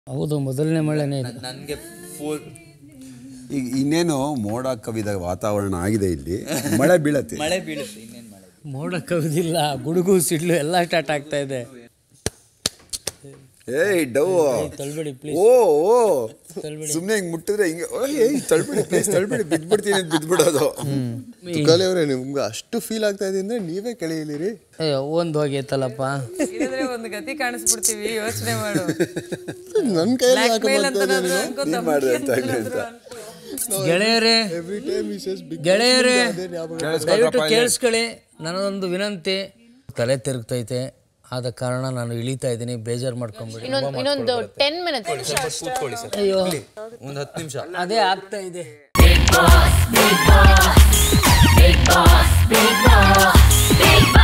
ಹೌದು ಮೊದಲನೇ ಮಳೆನೇ ಇದು ನನಗೆ ಫುಲ್ ಈಗ ಇನ್ನೇನು ಮೋಡ ಕವಿದ ವಾತಾವರಣ ಆಗಿದೆ ಇಲ್ಲಿ ಮಳೆ ಬೀಳತ್ತೆ ಮಳೆ ಬೀಳುತ್ತೆ ಇನ್ನೇನು ಮಳೆ ಮೋಡ ಕವಿದಿಲ್ಲ ಗುಡುಗು ಸಿಡ್ಲು ಎಲ್ಲ ಸ್ಟಾರ್ಟ್ ಆಗ್ತಾ ಇದೆ ಏಯ್ ಡವ್ ತಳ್ಬೇಡಿ ಪ್ಲೀಸ್ ಓ ಓ ಸುಮ್ಮನೆ ಹಿಂಗೆ ಮುಟ್ಟಿದ್ರೆ ಹಿಂಗೆ ಓಯ್, ಏಯ್ ತಳ್ಬಿಡಿ ಪ್ಲೀಸ್ ತಳ್ಬಿಡಿ ಬಿದ್ಬಿಡ್ತೀನಿ ಅಂತ ಬಿದ್ಬಿಡೋದು ತುಕಾಲಿ ಅವರೇ ನಿಮ್ಗೆ ಅಷ್ಟು ಫೀಲ್ ಆಗ್ತಾ ಇದೆ ಅಂದ್ರೆ ನೀವೇ ಕೆಳೆಯಲಿರಿ ಅಯ್ಯೋ ಒಂದು ಹೋಗೈತಲ್ಲಪ್ಪ ಇಲ್ಲದ್ರೆ ಒಂದು ಗತಿ ಕಾಣಿಸ್ಬಿಡ್ತೀವಿ ಯೋಚನೆ ಮಾಡು ನನ್ನ ಕೈಯಲ್ಲಿ ಬ್ಲ್ಯಾಕ್ ಮೇಲ್ ಅಂತ ನೀನ್ ಮಾಡ್ದೆ ಅಂತ ಆಗ್ಲಿ ಅಂತ ಗೆಳೆಯರೇ ಎವ್ರಿ ಟೈಮ್ ಈ ಸಸ್ ಬಿಗ್ ಗೆಳೆಯರೇ ದಯವಿಟ್ಟು ಕೇಳಿಸ್ಕೊಳ್ಳಿ ನನ್ನದೊಂದು ವಿನಂತಿ ತಲೆ ತಿರುಗ್ತೈತೆ ಆದ ಕಾರಣ ನಾನು ಇಳಿತಾ ಇದ್ದೀನಿ ಬೇಜಾರು ಮಾಡ್ಕೊಂಬಿಡಿ ಇನ್ನೊಂದು ಇನ್ನೊಂದು ಟೆನ್ ಮಿನಿಟ್ಸ್ ಕೂತ್ಕೊಳ್ಳಿ ಸರ್ ಅಯ್ಯೋ ಒಂದು ಹತ್ತು ನಿಮಿಷ ಅದೇ ಆಗ್ತಾ ಇದೆ Big boss, big boss, big boss, big boss.